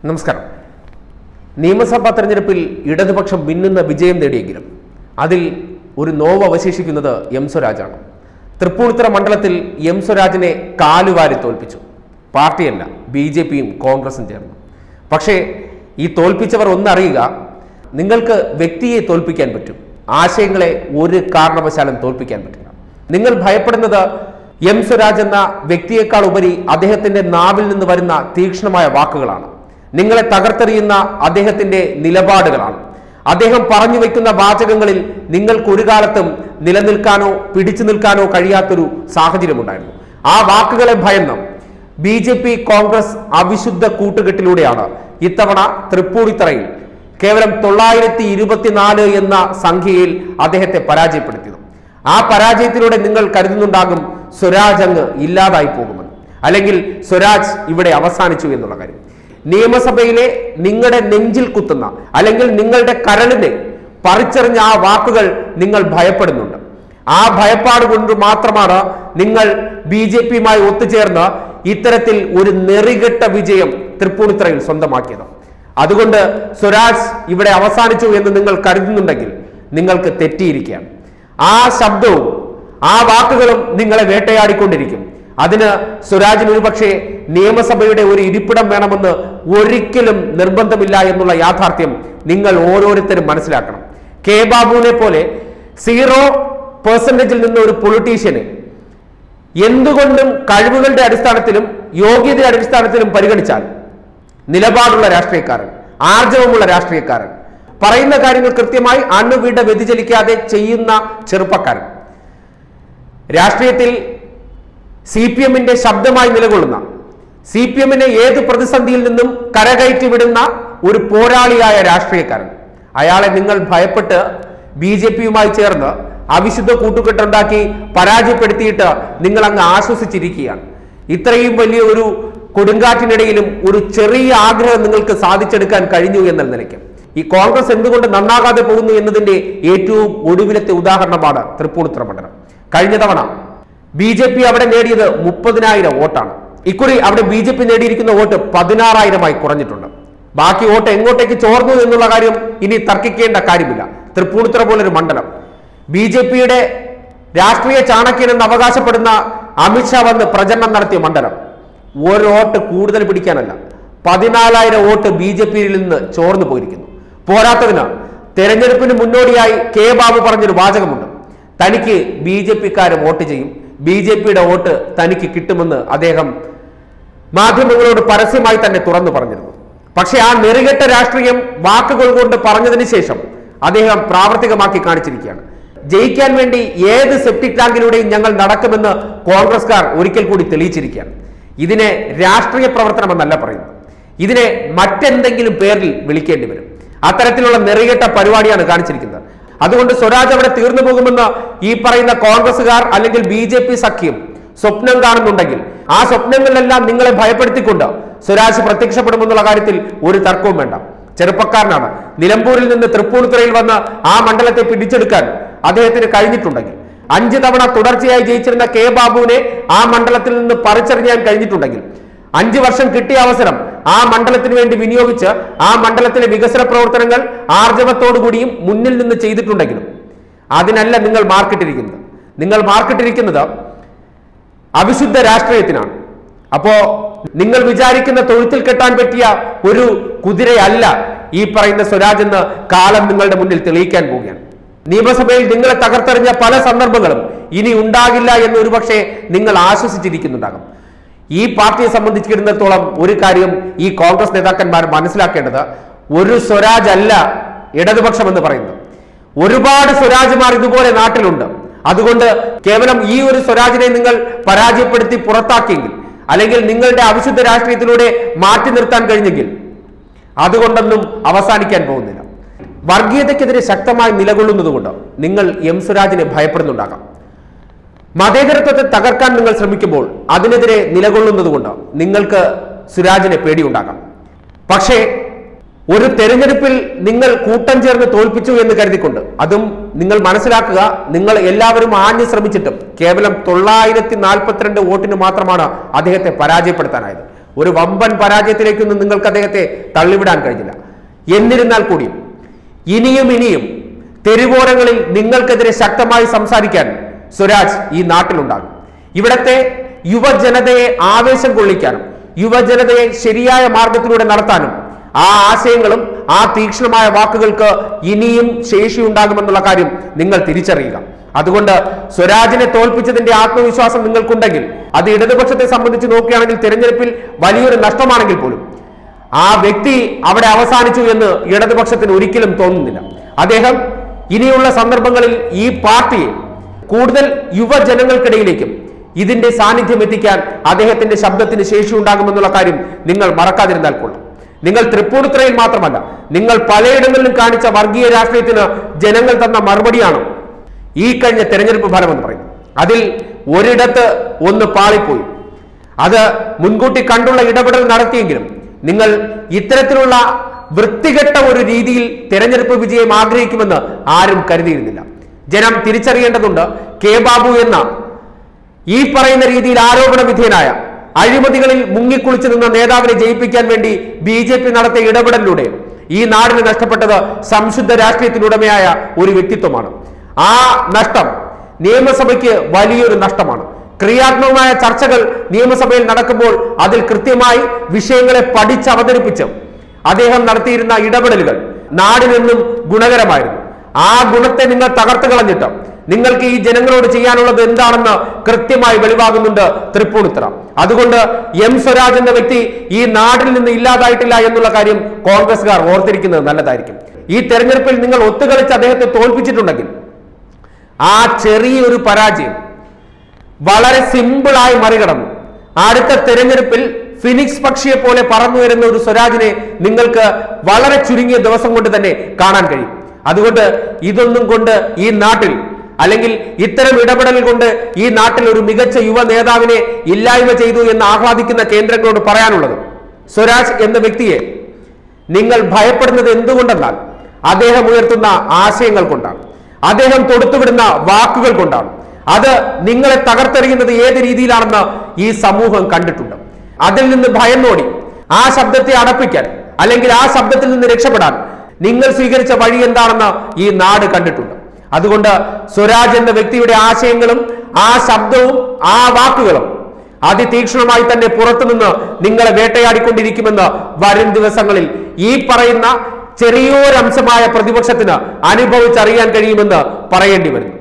നമസ്കാരം നിയമസഭാ തെരഞ്ഞെടുപ്പിൽ ഇടതുപക്ഷം മിന്നുന്ന വിജയം നേടിയെങ്കിലും അതിൽ ഒരു നോവ് അവശേഷിക്കുന്നത് എം സ്വരാജാണ് തൃപ്പൂണിത്തുറ മണ്ഡലത്തിൽ എം സ്വരാജിനെ കാലുവാരി തോൽപ്പിച്ചു പാർട്ടിയല്ല ബി ജെ പിയും കോൺഗ്രസും ചേർന്നു പക്ഷേ ഈ തോൽപ്പിച്ചവർ ഒന്നറിയുക നിങ്ങൾക്ക് വ്യക്തിയെ തോൽപ്പിക്കാൻ പറ്റും ആശയങ്ങളെ ഒരു കാരണവശാലും തോൽപ്പിക്കാൻ പറ്റില്ല നിങ്ങൾ ഭയപ്പെടുന്നത് എം സ്വരാജ് എന്ന വ്യക്തിയേക്കാൾ ഉപരി അദ്ദേഹത്തിന്റെ നാവിൽ നിന്ന് വരുന്ന തീക്ഷ്ണമായ വാക്കുകളാണ് നിങ്ങളെ തകർത്തെറിയുന്ന അദ്ദേഹത്തിന്റെ നിലപാടുകളാണ് അദ്ദേഹം പറഞ്ഞു വെക്കുന്ന വാചകങ്ങളിൽ നിങ്ങൾക്ക് ഒരു കാലത്തും നിലനിൽക്കാനോ പിടിച്ചു നിൽക്കാനോ കഴിയാത്തൊരു സാഹചര്യമുണ്ടായിരുന്നു ആ വാക്കുകളെ ഭയന്ന് ബി ജെ പി കോൺഗ്രസ് അവിശുദ്ധ കൂട്ടുകെട്ടിലൂടെയാണ് ഇത്തവണ തൃപ്പൂണിത്തറയിൽ കേവലം തൊള്ളായിരത്തി ഇരുപത്തിനാല് എന്ന സംഖ്യയിൽ അദ്ദേഹത്തെ പരാജയപ്പെടുത്തിയത് ആ പരാജയത്തിലൂടെ നിങ്ങൾ കരുതുന്നുണ്ടാകും സ്വരാജ് അങ്ങ് ഇല്ലാതായി പോകുമെന്ന് അല്ലെങ്കിൽ സ്വരാജ് ഇവിടെ അവസാനിച്ചു എന്നുള്ള കാര്യം നിയമസഭയിലെ നിങ്ങളുടെ നെഞ്ചിൽ കുത്തുന്ന അല്ലെങ്കിൽ നിങ്ങളുടെ കരളിനെ പറിച്ചെറിഞ്ഞ ആ വാക്കുകൾ നിങ്ങൾ ഭയപ്പെടുന്നുണ്ട് ആ ഭയപ്പാട് കൊണ്ട് മാത്രമാണ് നിങ്ങൾ ബി ജെ പിയുമായി ഒത്തുചേർന്ന് ഇത്തരത്തിൽ ഒരു നെറികെട്ട വിജയം തൃപ്പൂണിത്തറയിൽ സ്വന്തമാക്കിയത് അതുകൊണ്ട് സ്വരാജ് ഇവിടെ അവസാനിച്ചു എന്ന് നിങ്ങൾ കരുതുന്നുണ്ടെങ്കിൽ നിങ്ങൾക്ക് തെറ്റിയിരിക്കുകയാണ് ആ ശബ്ദവും ആ വാക്കുകളും നിങ്ങളെ വേട്ടയാടിക്കൊണ്ടിരിക്കും അതിന് സ്വരാജിന് ഒരുപക്ഷെ നിയമസഭയുടെ ഒരു ഇരിപ്പിടം വേണമെന്ന് ഒരിക്കലും നിർബന്ധമില്ല എന്നുള്ള യാഥാർത്ഥ്യം നിങ്ങൾ ഓരോരുത്തരും മനസ്സിലാക്കണം കെ ബാബുവിനെ പോലെ സീറോ പെർസെന്റേജിൽ നിന്ന് ഒരു പൊളിറ്റീഷ്യന് എന്തുകൊണ്ടും കഴിവുകളുടെ അടിസ്ഥാനത്തിലും യോഗ്യതയുടെ അടിസ്ഥാനത്തിലും പരിഗണിച്ചാൽ നിലപാടുള്ള രാഷ്ട്രീയക്കാരൻ ആർജവമുള്ള രാഷ്ട്രീയക്കാരൻ പറയുന്ന കാര്യങ്ങൾ കൃത്യമായി അണുവിട വ്യതിചലിക്കാതെ ചെയ്യുന്ന ചെറുപ്പക്കാരൻ രാഷ്ട്രീയത്തിൽ സി പി എമ്മിന്റെ ശബ്ദമായി നിലകൊള്ളുന്ന സി പി എമ്മിനെ ഏത് പ്രതിസന്ധിയിൽ നിന്നും കരകയറ്റി വിടുന്ന ഒരു പോരാളിയായ രാഷ്ട്രീയക്കാരൻ അയാളെ നിങ്ങൾ ഭയപ്പെട്ട് ബി ജെ പിയുമായി ചേർന്ന് അവിശുദ്ധ കൂട്ടുകെട്ടുണ്ടാക്കി പരാജയപ്പെടുത്തിയിട്ട് നിങ്ങൾ അങ്ങ് ആശ്വസിച്ചിരിക്കുകയാണ് ഇത്രയും വലിയ ഒരു കൊടുങ്കാറ്റിനിടയിലും ഒരു ചെറിയ ആഗ്രഹം നിങ്ങൾക്ക് സാധിച്ചെടുക്കാൻ കഴിഞ്ഞു എന്ന നിലയ്ക്ക് ഈ കോൺഗ്രസ് എന്തുകൊണ്ട് നന്നാകാതെ പോകുന്നു എന്നതിന്റെ ഏറ്റവും ഒടുവിലത്തെ ഉദാഹരണമാണ് തൃപ്പൂണിത്തുറ മണ്ഡലം കഴിഞ്ഞ തവണ ബി ജെ പി അവിടെ നേടിയത് മുപ്പതിനായിരം വോട്ടാണ് ഇക്കുറി അവിടെ ബി ജെ പി നേടിയിരിക്കുന്ന വോട്ട് പതിനാറായിരമായി കുറഞ്ഞിട്ടുണ്ട് ബാക്കി വോട്ട് എങ്ങോട്ടേക്ക് ചോർന്നു എന്നുള്ള കാര്യം ഇനി തർക്കിക്കേണ്ട കാര്യമില്ല തൃപ്പൂണിത്തുറ പോലൊരു മണ്ഡലം ബി ജെ പിയുടെ രാഷ്ട്രീയ ചാണക്യൻ എന്ന് അവകാശപ്പെടുന്ന അമിത്ഷാ വന്ന് പ്രചരണം നടത്തിയ മണ്ഡലം ഒരു വോട്ട് കൂടുതൽ പിടിക്കാനല്ല പതിനാലായിരം വോട്ട് ബി ജെ പിയിൽ നിന്ന് ചോർന്നു പോയിരിക്കുന്നു പോരാത്തതിന് തെരഞ്ഞെടുപ്പിന് മുന്നോടിയായി കെ ബാബു പറഞ്ഞൊരു വാചകമുണ്ട് തനിക്ക് ബി ജെ പിക്കാര് വോട്ട് ചെയ്യും ബി ജെ പിയുടെ വോട്ട് തനിക്ക് കിട്ടുമെന്ന് അദ്ദേഹം മാധ്യമങ്ങളോട് പരസ്യമായി തന്നെ തുറന്നു പറഞ്ഞിരുന്നു പക്ഷെ ആ നെറുകെട്ട രാഷ്ട്രീയം വാക്കുകൾ കൊണ്ട് പറഞ്ഞതിന് ശേഷം അദ്ദേഹം പ്രാവർത്തികമാക്കി കാണിച്ചിരിക്കുകയാണ് ജയിക്കാൻ വേണ്ടി ഏത് സെപ്റ്റിക് ടാങ്കിലൂടെയും ഞങ്ങൾ നടക്കുമെന്ന് കോൺഗ്രസ്കാർ ഒരിക്കൽ കൂടി തെളിയിച്ചിരിക്കുകയാണ് ഇതിനെ രാഷ്ട്രീയ പ്രവർത്തനം എന്നല്ല പറയുന്നത് ഇതിനെ മറ്റെന്തെങ്കിലും പേരിൽ വിളിക്കേണ്ടി വരും അത്തരത്തിലുള്ള നെറികെട്ട പരിപാടിയാണ് കാണിച്ചിരിക്കുന്നത് അതുകൊണ്ട് സ്വരാജ് അവിടെ തീർന്നു പോകുമെന്ന് ഈ പറയുന്ന കോൺഗ്രസുകാർ അല്ലെങ്കിൽ ബി ജെ പി സഖ്യം സ്വപ്നം കാണുന്നുണ്ടെങ്കിൽ ആ സ്വപ്നങ്ങളിലെല്ലാം നിങ്ങളെ ഭയപ്പെടുത്തിക്കൊണ്ട് സ്വരാജ് പ്രത്യക്ഷപ്പെടുമെന്നുള്ള കാര്യത്തിൽ ഒരു തർക്കവും വേണ്ട ചെറുപ്പക്കാരനാണ് നിലമ്പൂരിൽ നിന്ന് തൃപ്പൂണിത്തുറയിൽ വന്ന് ആ മണ്ഡലത്തെ പിടിച്ചെടുക്കാൻ അദ്ദേഹത്തിന് കഴിഞ്ഞിട്ടുണ്ടെങ്കിൽ അഞ്ച് തവണ തുടർച്ചയായി ജയിച്ചിരുന്ന കെ ബാബുവിനെ ആ മണ്ഡലത്തിൽ നിന്ന് പറിച്ചെറിയാൻ കഴിഞ്ഞിട്ടുണ്ടെങ്കിൽ അഞ്ചു വർഷം കിട്ടിയ അവസരം ആ മണ്ഡലത്തിന് വേണ്ടി വിനിയോഗിച്ച് ആ മണ്ഡലത്തിലെ വികസന പ്രവർത്തനങ്ങൾ ആർജവത്തോടുകൂടിയും മുന്നിൽ നിന്ന് ചെയ്തിട്ടുണ്ടെങ്കിലും അതിനല്ല നിങ്ങൾ മാർക്കിട്ടിരിക്കുന്നത് നിങ്ങൾ മാർക്കിട്ടിരിക്കുന്നത് അവിശുദ്ധ രാഷ്ട്രീയത്തിനാണ് അപ്പോ നിങ്ങൾ വിചാരിക്കുന്ന തൊഴുത്തിൽ കെട്ടാൻ പറ്റിയ ഒരു കുതിരയല്ല ഈ പറയുന്ന സ്വരാജ് എന്ന് കാലം നിങ്ങളുടെ മുന്നിൽ തെളിയിക്കാൻ പോവുകയാണ് നിയമസഭയിൽ നിങ്ങളെ തകർത്തെറിഞ്ഞ പല സന്ദർഭങ്ങളും ഇനി ഉണ്ടാകില്ല എന്ന് ഒരുപക്ഷെ നിങ്ങൾ ആശ്വസിച്ചിരിക്കുന്നുണ്ടാകും ഈ പാർട്ടിയെ സംബന്ധിച്ചിടത്തോളം ഒരു കാര്യം ഈ കോൺഗ്രസ് നേതാക്കന്മാർ മനസ്സിലാക്കേണ്ടത് ഒരു സ്വരാജ് അല്ല ഇടതുപക്ഷം എന്ന് പറയുന്നത് ഒരുപാട് സ്വരാജുമാർ ഇതുപോലെ നാട്ടിലുണ്ട് അതുകൊണ്ട് കേവലം ഈ ഒരു സ്വരാജിനെ നിങ്ങൾ പരാജയപ്പെടുത്തി പുറത്താക്കിയെങ്കിൽ അല്ലെങ്കിൽ നിങ്ങളുടെ അവിശുദ്ധ രാഷ്ട്രീയത്തിലൂടെ മാറ്റി നിർത്താൻ കഴിഞ്ഞെങ്കിൽ അതുകൊണ്ടൊന്നും അവസാനിക്കാൻ പോകുന്നില്ല വർഗീയതയ്ക്കെതിരെ ശക്തമായി നിലകൊള്ളുന്നതുകൊണ്ട് നിങ്ങൾ എം സ്വരാജിനെ ഭയപ്പെടുന്നുണ്ടാകാം മതേതരത്വത്തെ തകർക്കാൻ നിങ്ങൾ ശ്രമിക്കുമ്പോൾ അതിനെതിരെ നിലകൊള്ളുന്നതുകൊണ്ട് നിങ്ങൾക്ക് സുരാജിനെ പേടിയുണ്ടാകാം പക്ഷേ ഒരു തെരഞ്ഞെടുപ്പിൽ നിങ്ങൾ കൂട്ടം ചേർന്ന് തോൽപ്പിച്ചു എന്ന് കരുതിക്കൊണ്ട് അതും നിങ്ങൾ മനസ്സിലാക്കുക നിങ്ങൾ എല്ലാവരും ആഞ്ഞു ശ്രമിച്ചിട്ടും കേവലം തൊള്ളായിരത്തി നാൽപ്പത്തിരണ്ട് വോട്ടിന് മാത്രമാണ് അദ്ദേഹത്തെ പരാജയപ്പെടുത്താനായത് ഒരു വമ്പൻ പരാജയത്തിലേക്കൊന്നും നിങ്ങൾക്ക് അദ്ദേഹത്തെ തള്ളിവിടാൻ കഴിഞ്ഞില്ല എന്നിരുന്നാൽ കൂടിയും ഇനിയും ഇനിയും തെരുവോരങ്ങളിൽ നിങ്ങൾക്കെതിരെ ശക്തമായി സംസാരിക്കാൻ സ്വരാജ് ഈ നാട്ടിലുണ്ടാകും ഇവിടത്തെ യുവജനതയെ ആവേശം കൊള്ളിക്കാനും യുവജനതയെ ശരിയായ മാർഗത്തിലൂടെ നടത്താനും ആ ആശയങ്ങളും ആ തീക്ഷ്ണമായ വാക്കുകൾക്ക് ഇനിയും ശേഷിയുണ്ടാകുമെന്നുള്ള കാര്യം നിങ്ങൾ തിരിച്ചറിയുക അതുകൊണ്ട് സ്വരാജിനെ തോൽപ്പിച്ചതിന്റെ ആത്മവിശ്വാസം നിങ്ങൾക്കുണ്ടെങ്കിൽ അത് ഇടതുപക്ഷത്തെ സംബന്ധിച്ച് നോക്കുകയാണെങ്കിൽ തിരഞ്ഞെടുപ്പിൽ വലിയൊരു നഷ്ടമാണെങ്കിൽ പോലും ആ വ്യക്തി അവിടെ അവസാനിച്ചു എന്ന് ഇടതുപക്ഷത്തിന് ഒരിക്കലും തോന്നുന്നില്ല അദ്ദേഹം ഇനിയുള്ള സന്ദർഭങ്ങളിൽ ഈ പാർട്ടിയെ കൂടുതൽ യുവജനങ്ങൾക്കിടയിലേക്കും ഇതിന്റെ സാന്നിധ്യം എത്തിക്കാൻ അദ്ദേഹത്തിന്റെ ശബ്ദത്തിന് ശേഷി ഉണ്ടാകുമെന്നുള്ള കാര്യം നിങ്ങൾ മറക്കാതിരുന്നാൽ കൊള്ളാം നിങ്ങൾ തൃപ്പൂണിത്തുറയിൽ മാത്രമല്ല നിങ്ങൾ പലയിടങ്ങളിലും കാണിച്ച വർഗീയ രാഷ്ട്രീയത്തിന് ജനങ്ങൾ തന്ന മറുപടിയാണ് ഈ കഴിഞ്ഞ തെരഞ്ഞെടുപ്പ് ഫലം എന്ന് പറയുന്നത് അതിൽ ഒരിടത്ത് ഒന്ന് പാളിപ്പോയി അത് മുൻകൂട്ടി കണ്ടുള്ള ഇടപെടൽ നടത്തിയെങ്കിലും നിങ്ങൾ ഇത്തരത്തിലുള്ള വൃത്തികെട്ട ഒരു രീതിയിൽ തെരഞ്ഞെടുപ്പ് വിജയം ആഗ്രഹിക്കുമെന്ന് ആരും കരുതിയിരുന്നില്ല ജനം തിരിച്ചറിയേണ്ടതുണ്ട് കെ ബാബു എന്ന ഈ പറയുന്ന രീതിയിൽ ആരോപണ വിധേയനായ അഴിമതികളിൽ മുങ്ങിക്കുളിച്ചു നിന്ന നേതാവിനെ ജയിപ്പിക്കാൻ വേണ്ടി ബി ജെ പി നടത്തിയ ഇടപെടലിലൂടെ ഈ നാടിന് നഷ്ടപ്പെട്ടത് സംശുദ്ധ രാഷ്ട്രീയത്തിനുടമയായ ഒരു വ്യക്തിത്വമാണ് ആ നഷ്ടം നിയമസഭയ്ക്ക് വലിയൊരു നഷ്ടമാണ് ക്രിയാത്മകമായ ചർച്ചകൾ നിയമസഭയിൽ നടക്കുമ്പോൾ അതിൽ കൃത്യമായി വിഷയങ്ങളെ പഠിച്ചവതരിപ്പിച്ച് അദ്ദേഹം നടത്തിയിരുന്ന ഇടപെടലുകൾ നാടിനെന്നും ഗുണകരമായിരുന്നു ആ ഗുണത്തെ നിങ്ങൾ തകർത്ത് കളഞ്ഞിട്ട് നിങ്ങൾക്ക് ഈ ജനങ്ങളോട് ചെയ്യാനുള്ളത് എന്താണെന്ന് കൃത്യമായി വെളിവാകുന്നുണ്ട് തൃപ്പൂണിത്തുറ അതുകൊണ്ട് എം സ്വരാജ് എന്ന വ്യക്തി ഈ നാട്ടിൽ നിന്ന് ഇല്ലാതായിട്ടില്ല എന്നുള്ള കാര്യം കോൺഗ്രസ്സുകാർ ഓർത്തിരിക്കുന്നത് നല്ലതായിരിക്കും ഈ തെരഞ്ഞെടുപ്പിൽ നിങ്ങൾ ഒത്തുകളിച്ച് അദ്ദേഹത്തെ തോൽപ്പിച്ചിട്ടുണ്ടെങ്കിൽ ആ ചെറിയൊരു പരാജയം വളരെ സിമ്പിളായി മറികടന്നു അടുത്ത തെരഞ്ഞെടുപ്പിൽ ഫിനിക്സ് പക്ഷിയെ പോലെ പറന്നു വരുന്ന ഒരു സ്വരാജിനെ നിങ്ങൾക്ക് വളരെ ചുരുങ്ങിയ ദിവസം കൊണ്ട് തന്നെ കാണാൻ കഴിയും അതുകൊണ്ട് ഇതൊന്നും കൊണ്ട് ഈ നാട്ടിൽ അല്ലെങ്കിൽ ഇത്തരം ഇടപെടൽ കൊണ്ട് ഈ നാട്ടിൽ ഒരു മികച്ച യുവ നേതാവിനെ ഇല്ലായ്മ ചെയ്തു എന്ന് ആഹ്ലാദിക്കുന്ന കേന്ദ്രങ്ങളോട് പറയാനുള്ളത് സ്വരാജ് എന്ന വ്യക്തിയെ നിങ്ങൾ ഭയപ്പെടുന്നത് എന്തുകൊണ്ടെന്നാൽ അദ്ദേഹം ഉയർത്തുന്ന ആശയങ്ങൾ കൊണ്ടാണ് അദ്ദേഹം തൊടുത്തുവിടുന്ന വാക്കുകൾ കൊണ്ടാണ് അത് നിങ്ങളെ തകർത്തെറിയുന്നത് ഏത് രീതിയിലാണെന്ന് ഈ സമൂഹം കണ്ടിട്ടുണ്ട് അതിൽ നിന്ന് ഭയന്നോടി ആ ശബ്ദത്തെ അടപ്പിക്കാൻ അല്ലെങ്കിൽ ആ ശബ്ദത്തിൽ നിന്ന് രക്ഷപ്പെടാൻ നിങ്ങൾ സ്വീകരിച്ച വഴി എന്താണെന്ന് ഈ നാട് കണ്ടിട്ടുണ്ട് അതുകൊണ്ട് സ്വരാജ് എന്ന വ്യക്തിയുടെ ആശയങ്ങളും ആ ശബ്ദവും ആ വാക്കുകളും അതിതീക്ഷ്ണമായി തന്നെ പുറത്തുനിന്ന് നിങ്ങളെ വേട്ടയാടിക്കൊണ്ടിരിക്കുമെന്ന് വരും ദിവസങ്ങളിൽ ഈ പറയുന്ന ചെറിയൊരംശമായ പ്രതിപക്ഷത്തിന് അനുഭവിച്ചറിയാൻ കഴിയുമെന്ന് പറയേണ്ടി വരും